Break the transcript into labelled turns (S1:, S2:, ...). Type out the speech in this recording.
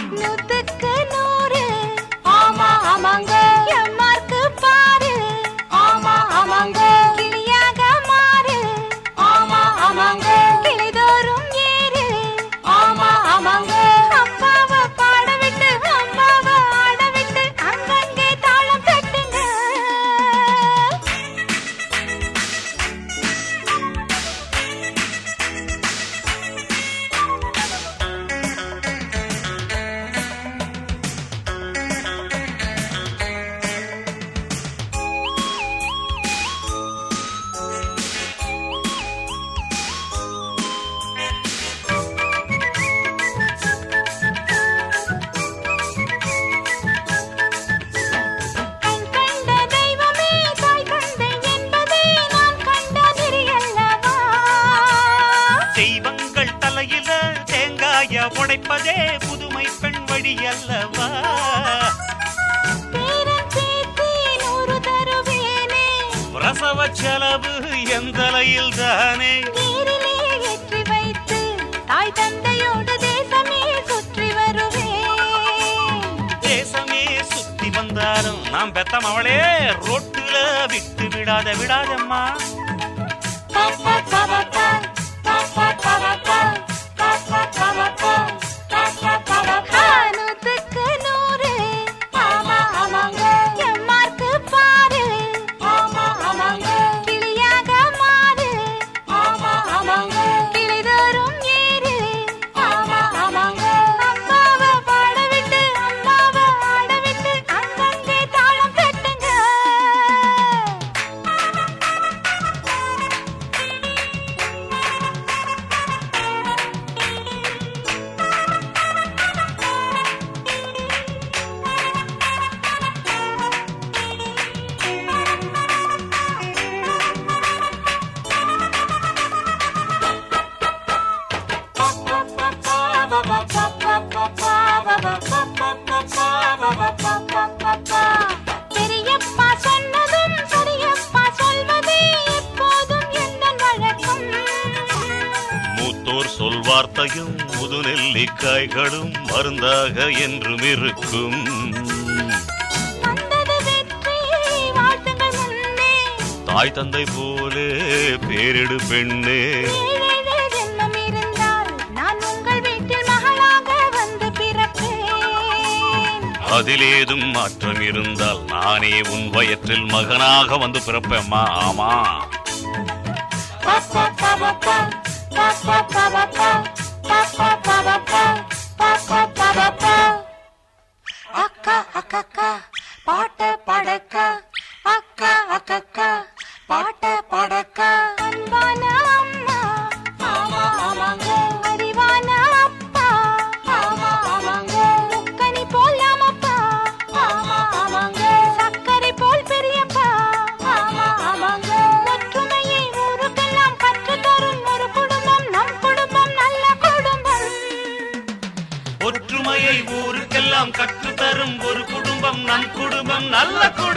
S1: நூத்துக்கு நூறு ஆமா ஆமாங்க எம்மார்க்கு பாரு ஆமா ஆமாங்க கிளியாக மாறு ஆமா ஆமாங்க கிளிதோறும் ஏறு ஆமா ஆமாங்க அப்பாவை பாட விட்டு அம்மாவை ஆட விட்டு அங்கங்கே தாளம் தட்டுங்க கண் கண்ட தெய்வமே தாய் தந்தை என்பதே நான் கண்ட நெறியல்லவா
S2: தெய்வங்கள் தலையில தேங்காய உடைப்பதே புதுமை பெண் வழி அல்லவா
S1: பேரன் பேத்தி நூறு தருவேனே
S2: பிரசவ செலவு எந்தலையில் தானே
S1: நீரிலே ஏற்றி வைத்து தாய் தந்தையோடு தேசமே சுற்றி வருவேன்
S2: தேசமே சுத்தி வந்தாலும் நாம் பெத்தம் அவளே ரோட்டுல விட்டு விடாத விடாதம்மா
S1: பாப்பா பாப்பா பாப்பா பாப்பா பாப்பா பாப்பா பாப்பா பாப்பா நூத்துக்கு நூறு ஆமா ஆமாங்க எம்மார்க்கு பாரு ஆமா ஆமாங்க கிளியாக மாறு ஆமா ஆமாங்க கிளிதோறும் ஏறு ஆமா ஆமாங்க அம்மாவை பாட விட்டு அம்மாவை ஆட விட்டு அங்கங்கே தாளம் தட்டுங்க பெரியப்பா சொன்னதும் சரியப்பா சொல்வதே எப்போதும் எந்தன் வழக்கம்
S2: மூத்தோர் சொல்வார்த்தையும் முது நெல்லிக்காய்களும் மருந்தாக என்றும் இருக்கும்
S1: வந்தது வெற்றி வாழ்த்துங்கள் முன்னே
S2: தாய் தந்தை போலே பேரிடு பெண்ணே
S1: ஏழேழு ஜென்மம் இருந்தால் நான் உங்கள் வீட்டில் மகளாக வந்து பிறப்பேன்
S2: அதிலேதும் மாற்றம் இருந்தால் நானே உன் வயற்றில் மகனாக வந்து பிறப்பேம்மா ஆமா
S1: பாப்பா பாப்பா பாப்பா பாப்பா பாப்பா பாப்பா பாப்பா பாப்பா அக்கா அக்கா பாட்ட படக்கா அக்கா அக்கா பாட்ட படக்கா அன்பான அம்மா ஆமா ஆமாங்க அறிவான அப்பா ஆமா ஆமாங்க முக்கனி போல் அம்மப்பா ஆமா ஆமாங்க சக்கரை போல் பெரியப்பா ஆமா ஆமாங்க ஒற்றுமையை ஊருக்கெல்லாம் கற்று தரும் ஒரு குடும்பம் நம் குடும்பம் நல்ல குடும்பம்
S2: ஒற்றுமையை ஊருக்கெல்லாம் கற்றுத்தரும் ஒரு குடும்பம் நம் குடும்பம் நல்ல குடும்பம்